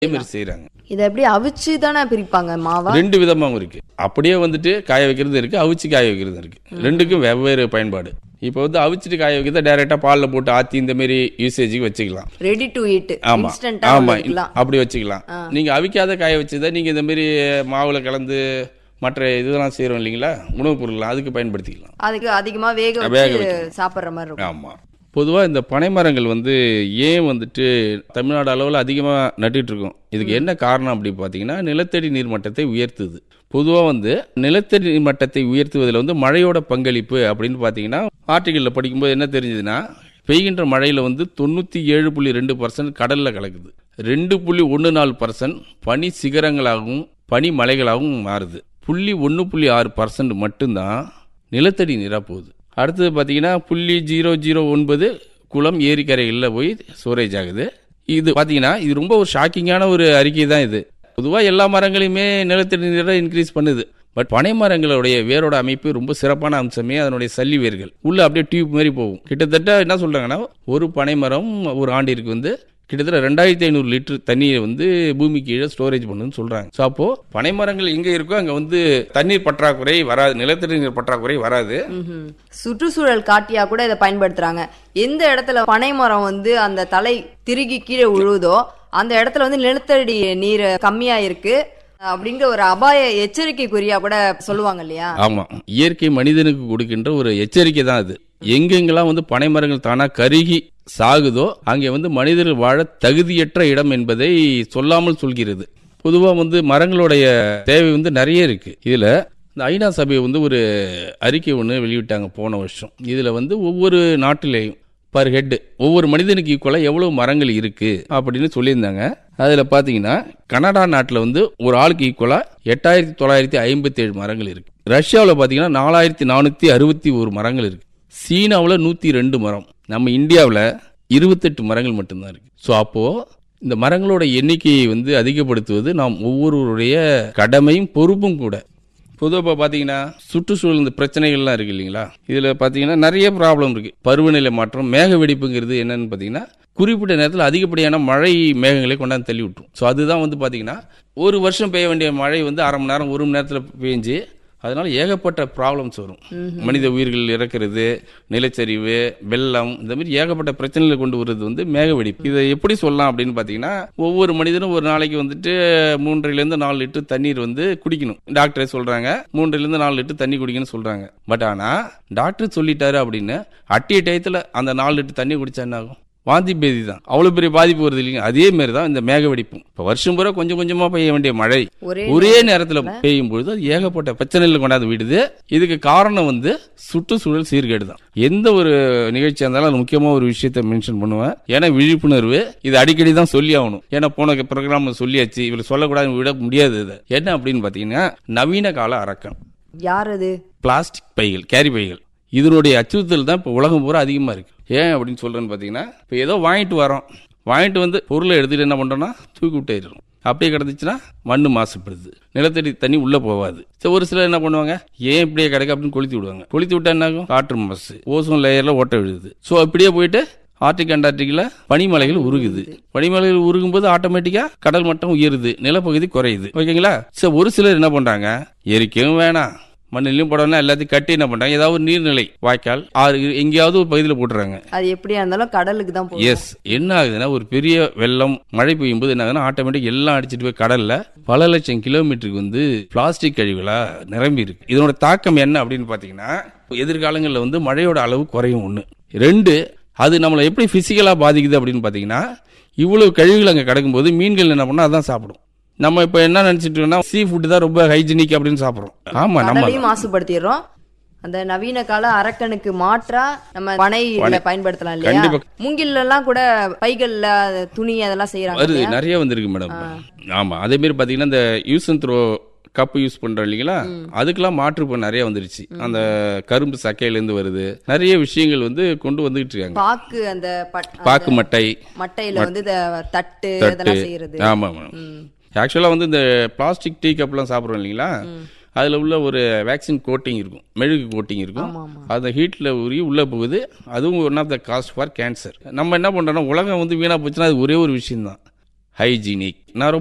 அதே மாதிரி செய்றாங்க இதை எப்படி அவிச்சு தானே பிரிப்பாங்க மாவா ரெண்டு விதமாகவும் இருக்கு அப்படியே வந்துட்டு காய வைக்கிறது இருக்கு அவிச்சு காய வைக்கிறது இருக்கு ரெண்டுக்கும் வெவ்வேறு பயன்பாடு இப்போ வந்து அவிச்சிட்டு காய வைக்கிறத டைரக்டா பால்ல போட்டு ஆத்தி இந்த மாதிரி யூசேஜுக்கு வச்சுக்கலாம் ரெடி டு ஈட் ஆமா இன்ஸ்டன்டா ஆமா இருக்கலாம் அப்படி வச்சுக்கலாம் நீங்க அவிக்காத காய வச்சதை நீங்க இந்த மாதிரி மாவுல கலந்து மற்ற இதெல்லாம் செய்றோம் இல்லைங்களா உணவுப் பொருள்லாம் அதுக்கு பயன்படுத்திக்கலாம் அதுக்கு அதிகமா வேக வேக வச்சு சாப்பிடுற மாதிரி இருக்கும் ஆமா பொதுவாக இந்த பனைமரங்கள் வந்து ஏன் வந்துட்டு தமிழ்நாடு அளவில் அதிகமாக நட்டுட்டு இருக்கோம் இதுக்கு என்ன காரணம் அப்படி பார்த்தீங்கன்னா நிலத்தடி நீர் மட்டத்தை உயர்த்துது பொதுவாக வந்து நிலத்தடி நீர் மட்டத்தை உயர்த்துவதில் வந்து மழையோட பங்களிப்பு அப்படின்னு பார்த்தீங்கன்னா ஆர்டிகளில் படிக்கும்போது என்ன தெரிஞ்சதுன்னா பெய்கின்ற மழையில் வந்து தொண்ணூற்றி ஏழு புள்ளி ரெண்டு பர்சன்ட் கடலில் கலக்குது ரெண்டு புள்ளி ஒன்று நாலு பர்சன்ட் பனி சிகரங்களாகவும் பனி மலைகளாகவும் மாறுது புள்ளி ஒன்று புள்ளி ஆறு பர்சன்ட் மட்டும்தான் நிலத்தடி நீராக போகுது அடுத்தது பார்த்தீங்கன்னா புள்ளி ஜீரோ ஜீரோ ஒன்பது குளம் ஏரிக்கரைகளில் போய் ஸ்டோரேஜ் ஆகுது இது பார்த்தீங்கன்னா இது ரொம்ப ஒரு ஷாக்கிங்கான ஒரு அறிக்கை தான் இது பொதுவாக எல்லா மரங்களையுமே நிலத்தடி நீரை இன்க்ரீஸ் பண்ணுது பட் பனை மரங்களுடைய வேரோட அமைப்பு ரொம்ப சிறப்பான அம்சமே அதனுடைய சல்லி வேர்கள் உள்ள அப்படியே டியூப் மாதிரி போகும் கிட்டத்தட்ட என்ன சொல்றாங்கன்னா ஒரு பனை மரம் ஒரு ஆண்டிற்கு வந்து கிட்டத்தட்ட ரெண்டாயிரத்தி ஐநூறு லிட்டர் தண்ணியை வந்து பூமி கீழே ஸ்டோரேஜ் பண்ணுன்னு சொல்றாங்க ஸோ அப்போ பனை மரங்கள் எங்க இருக்கோ அங்க வந்து தண்ணீர் பற்றாக்குறை வராது நிலத்தடி நீர் பற்றாக்குறை வராது ம்ஹும். சுற்றுச்சூழல் காட்டியா கூட இதை பயன்படுத்துறாங்க எந்த இடத்துல பனை மரம் வந்து அந்த தலை திருகி கீழே விழுவுதோ அந்த இடத்துல வந்து நிலத்தடி நீர் கம்மியா இருக்கு அப்படிங்கிற ஒரு அபாய எச்சரிக்கைக்குறியா கூட சொல்லுவாங்க இல்லையா ஆமா இயற்கை மனிதனுக்கு கொடுக்கின்ற ஒரு எச்சரிக்கை தான் அது எங்கெங்கெல்லாம் வந்து பனை மரங்கள் தானா கருகி சாகுதோ அங்கே வந்து மனிதர்கள் வாழ தகுதியற்ற இடம் என்பதை சொல்லாமல் சொல்கிறது பொதுவா வந்து மரங்களுடைய தேவை வந்து நிறைய இருக்கு இதுல இந்த ஐநா சபை வந்து ஒரு அறிக்கை ஒன்று வெளியிட்டாங்க போன வருஷம் இதுல வந்து ஒவ்வொரு நாட்டிலேயும் பர் ஹெட் ஒவ்வொரு மனிதனுக்கு ஈக்குவலாக எவ்வளவு மரங்கள் இருக்கு அப்படின்னு சொல்லியிருந்தாங்க அதில் பார்த்தீங்கன்னா கனடா நாட்டில் வந்து ஒரு ஆளுக்கு ஈக்குவலாக எட்டாயிரத்தி தொள்ளாயிரத்தி ஐம்பத்தி ஏழு மரங்கள் இருக்கு ரஷ்யாவில் பார்த்தீங்கன்னா நாலாயிரத்தி நானூற்றி அறுபத்தி ஒரு மரங்கள் இருக்கு சீனாவில் நூற்றி ரெண்டு மரம் நம்ம இந்தியாவில் இருபத்தெட்டு மரங்கள் மட்டும்தான் இருக்கு ஸோ அப்போது இந்த மரங்களோட எண்ணிக்கையை வந்து அதிகப்படுத்துவது நாம் ஒவ்வொருவருடைய கடமையும் பொறுப்பும் கூட பொதுவாக இப்போ பார்த்தீங்கன்னா சுற்றுச்சூழல் இந்த பிரச்சனைகள்லாம் இருக்கு இல்லைங்களா இதில் பார்த்தீங்கன்னா நிறைய ப்ராப்ளம் இருக்கு பருவநிலை மாற்றம் மேக வெடிப்புங்கிறது என்னன்னு பார்த்தீங்கன்னா குறிப்பிட்ட நேரத்தில் அதிகப்படியான மழை மேகங்களை கொண்டாந்து தள்ளி விட்டுரும் ஸோ அதுதான் வந்து பார்த்தீங்கன்னா ஒரு வருஷம் பெய்ய வேண்டிய மழை வந்து அரை மணி நேரம் ஒரு மணி நேரத்தில் பெஞ்சு அதனால ஏகப்பட்ட ப்ராப்ளம்ஸ் வரும் மனித உயிர்கள் இறக்கிறது நிலச்சரிவு வெள்ளம் இந்த மாதிரி ஏகப்பட்ட பிரச்சனைகளை கொண்டு வருது வந்து மேக வெடிப்பு இதை எப்படி சொல்லலாம் அப்படின்னு பார்த்தீங்கன்னா ஒவ்வொரு மனிதனும் ஒரு நாளைக்கு வந்துட்டு மூன்றிலிருந்து நாலு லிட்டர் தண்ணீர் வந்து குடிக்கணும் டாக்டரே சொல்றாங்க மூன்றிலிருந்து நாலு லிட்டர் தண்ணி குடிக்கணும்னு சொல்றாங்க பட் ஆனா டாக்டர் சொல்லிட்டாரு அப்படின்னு அட்டிய டயத்துல அந்த நாலு லிட்டர் தண்ணி குடிச்சா என்ன ஆகும் வாந்தி பேதி தான் அவ்வளவு பெரிய பாதிப்பு வருது இல்லைங்க அதே மாதிரி தான் இந்த மேக வெடிப்பும் இப்போ வருஷம் பூரா கொஞ்சம் கொஞ்சமா பெய்ய வேண்டிய மழை ஒரே ஒரே நேரத்துல பெய்யும் பொழுது அது ஏகப்பட்ட பிரச்சனைகள் கொண்டாந்து விடுது இதுக்கு காரணம் வந்து சுற்றுச்சூழல் சீர்கேடு தான் எந்த ஒரு நிகழ்ச்சியா இருந்தாலும் அது முக்கியமா ஒரு விஷயத்த மென்ஷன் பண்ணுவேன் ஏன்னா விழிப்புணர்வு இது அடிக்கடி தான் சொல்லி ஆகணும் ஏன்னா போன ப்ரோக்ராம் சொல்லியாச்சு இவர் சொல்லக்கூடாது விட முடியாது இது என்ன அப்படின்னு பாத்தீங்கன்னா நவீன கால அரக்கன் யார் அது பிளாஸ்டிக் பைகள் கேரி பைகள் இதனுடைய அச்சுறுத்தல் தான் இப்போ உலகம் பூரா அதிகமாக இருக்கு ஏன் அப்படின்னு சொல்றேன்னு பார்த்தீங்கன்னா இப்போ ஏதோ வாங்கிட்டு வரோம் வாங்கிட்டு வந்து பொருளை எடுத்துட்டு என்ன பண்றோம்னா தூக்கி விட்டுறோம் அப்படியே கிடந்துச்சுன்னா மண்ணு மாசுபடுது நிலத்தடி தண்ணி உள்ள போகாது சரி ஒரு சிலர் என்ன பண்ணுவாங்க ஏன் இப்படியே கிடக்கு அப்படின்னு கொளுத்தி விடுவாங்க கொளுத்தி விட்டா என்ன ஆகும் காற்று மாசு ஓசோன் லேயர்ல ஓட்ட விழுது ஸோ அப்படியே போயிட்டு ஆர்டிக் அண்டார்டிக்கில் பனிமலைகள் உருகுது பனிமலைகள் உருகும் போது ஆட்டோமேட்டிக்கா கடல் மட்டம் உயருது நிலப்பகுதி குறையுது ஓகேங்களா சரி ஒரு சிலர் என்ன பண்றாங்க எரிக்கவும் வேணாம் மண்ணிலையும் போடணும் எல்லாத்தையும் கட்டி என்ன பண்றாங்க ஏதாவது ஒரு நீர்நிலை வாய்க்கால் ஆறு எங்கேயாவது ஒரு பகுதியில் போட்டுறாங்க அது எப்படியா இருந்தாலும் கடலுக்கு தான் போகும் எஸ் என்ன ஆகுதுன்னா ஒரு பெரிய வெள்ளம் மழை பெய்யும் போது என்ன ஆகுதுன்னா ஆட்டோமேட்டிக் எல்லாம் அடிச்சிட்டு போய் கடல்ல பல லட்சம் கிலோமீட்டருக்கு வந்து பிளாஸ்டிக் கழிவுகளா நிரம்பி இருக்கு இதனோட தாக்கம் என்ன அப்படின்னு பாத்தீங்கன்னா எதிர்காலங்களில் வந்து மழையோட அளவு குறையும் ஒண்ணு ரெண்டு அது நம்மளை எப்படி பிசிக்கலா பாதிக்குது அப்படின்னு பாத்தீங்கன்னா இவ்வளவு கழிவுகள் அங்க கிடக்கும்போது மீன்கள் என்ன பண்ணா அதான் சாப்பிடும் நம்ம இப்ப என்ன நினைச்சிட்டு இருக்கோம்னா சீ ஃபுட் தான் ரொம்ப ஹைஜீனிக் அப்படின்னு சாப்பிடுறோம் ஆமா நம்ம கடலையும் மாசுபடுத்திடுறோம் அந்த நவீன கால அரக்கனுக்கு மாற்றா நம்ம பனை இதுல பயன்படுத்தலாம் இல்லையா கண்டிப்பா. மூங்கில்ல எல்லாம் கூட பைகள்ல துணி அதெல்லாம் செய்யறாங்க வருது நிறைய வந்திருக்கு மேடம் ஆமா அதே மாதிரி பாத்தீங்கன்னா இந்த use and throw cup use பண்றோம் இல்லைங்களா அதுக்கெல்லாம் மாற்று இப்போ நிறைய வந்துருச்சு அந்த கரும்பு சக்கையில இருந்து வருது நிறைய விஷயங்கள் வந்து கொண்டு வந்துகிட்டு இருக்காங்க பாக்கு அந்த பட்- பாக்கு மட்டை மட்டையில வந்து இந்த தட்டு தட்டு இதெல்லாம் செய்யறது ஆமா மேடம் ஆக்சுவலா வந்து இந்த பிளாஸ்டிக் டீ கப்லாம் சாப்பிடுறோம் இல்லைங்களா அதுல உள்ள ஒரு வேக்சின் கோட்டிங் இருக்கும் மெழுகு கோட்டிங் இருக்கும் ஆமா, ஆமா. அந்த ஹீட்ல உரி உள்ள போகுது அதுவும் one of the cost for cancer நம்ம என்ன பண்றோம்னா உலகம் வந்து வீணா போச்சுன்னா அது ஒரே ஒரு விஷயம் தான் ஹைஜீனிக் நான் ரொம்ப